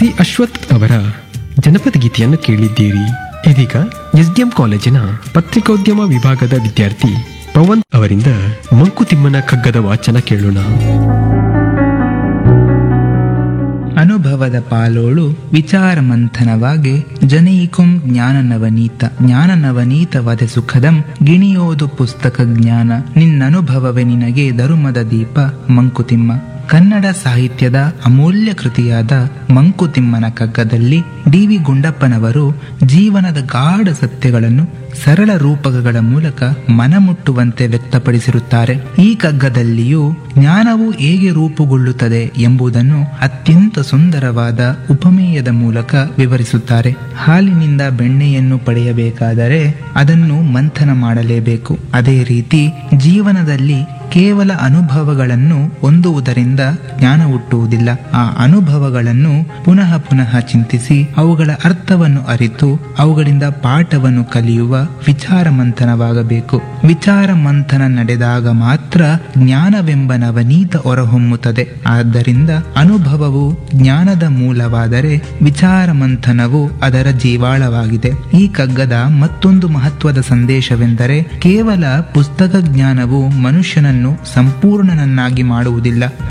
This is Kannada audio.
ಸಿ ಅಶ್ವಥ್ ಅವರ ಜನಪದ ಗೀತೆಯನ್ನು ಕೇಳಿದ್ದೀರಿ ಇದೀಗ ಎಸ್ಡಿಎಂ ಕಾಲೇಜಿನ ಪತ್ರಿಕೋದ್ಯಮ ವಿಭಾಗದ ವಿದ್ಯಾರ್ಥಿ ಪವನ್ ಅವರಿಂದ ಮಂಕುತಿಮ್ಮನ ಕಗ್ಗದ ವಾಚನ ಕೇಳೋಣ ಅನುಭವದ ಪಾಲೋಳು ವಿಚಾರ ಮಂಥನವಾಗಿ ಜನೈಕುಂ ಜ್ಞಾನ ನವನೀತ ಜ್ಞಾನ ನವನೀತವದೆ ಸುಖದಂ ಗಿಣಿಯೋದು ಪುಸ್ತಕ ಜ್ಞಾನ ನಿನ್ನನುಭವವೇ ನಿನಗೆ ಧರುಮದ ದೀಪ ಮಂಕುತಿಮ್ಮ ಕನ್ನಡ ಸಾಹಿತ್ಯದ ಅಮೂಲ್ಯ ಕೃತಿಯಾದ ಮಂಕುತಿಮ್ಮನ ಕಗ್ಗದಲ್ಲಿ ಡಿ ವಿ ಗುಂಡಪ್ಪನವರು ಜೀವನದ ಗಾಢ ಸತ್ಯಗಳನ್ನು ಸರಳ ರೂಪಕಗಳ ಮೂಲಕ ಮನಮುಟ್ಟುವಂತೆ ವ್ಯಕ್ತಪಡಿಸಿರುತ್ತಾರೆ ಈ ಕಗ್ಗದಲ್ಲಿಯೂ ಜ್ಞಾನವು ಹೇಗೆ ರೂಪುಗೊಳ್ಳುತ್ತದೆ ಎಂಬುದನ್ನು ಅತ್ಯಂತ ಸುಂದರವಾದ ಉಪಮೇಯದ ಮೂಲಕ ವಿವರಿಸುತ್ತಾರೆ ಹಾಲಿನಿಂದ ಬೆಣ್ಣೆಯನ್ನು ಪಡೆಯಬೇಕಾದರೆ ಅದನ್ನು ಮಂಥನ ಮಾಡಲೇಬೇಕು ಅದೇ ರೀತಿ ಜೀವನದಲ್ಲಿ ಕೇವಲ ಅನುಭವಗಳನ್ನು ಹೊಂದುವುದರಿಂದ ಜ್ಞಾನ ಹುಟ್ಟುವುದಿಲ್ಲ ಆ ಅನುಭವಗಳನ್ನು ಪುನಃ ಪುನಃ ಚಿಂತಿಸಿ ಅವುಗಳ ಅರ್ಥವನ್ನು ಅರಿತು ಅವುಗಳಿಂದ ಪಾಠವನ್ನು ಕಲಿಯುವ ವಿಚಾರ ಮಂಥನವಾಗಬೇಕು ವಿಚಾರ ಮಂಥನ ನಡೆದಾಗ ಮಾತ್ರ ಜ್ಞಾನವೆಂಬ ನವನೀತ ಹೊರಹೊಮ್ಮುತ್ತದೆ ಆದ್ದರಿಂದ ಅನುಭವವು ಜ್ಞಾನದ ಮೂಲವಾದರೆ ವಿಚಾರ ಮಂಥನವು ಅದರ ಜೀವಾಳವಾಗಿದೆ ಈ ಕಗ್ಗದ ಮತ್ತೊಂದು ಮಹತ್ವದ ಸಂದೇಶವೆಂದರೆ ಕೇವಲ ಪುಸ್ತಕ ಜ್ಞಾನವು ಮನುಷ್ಯನನ್ನು ಸಂಪೂರ್ಣನನ್ನಾಗಿ ಮಾಡುವುದಿಲ್ಲ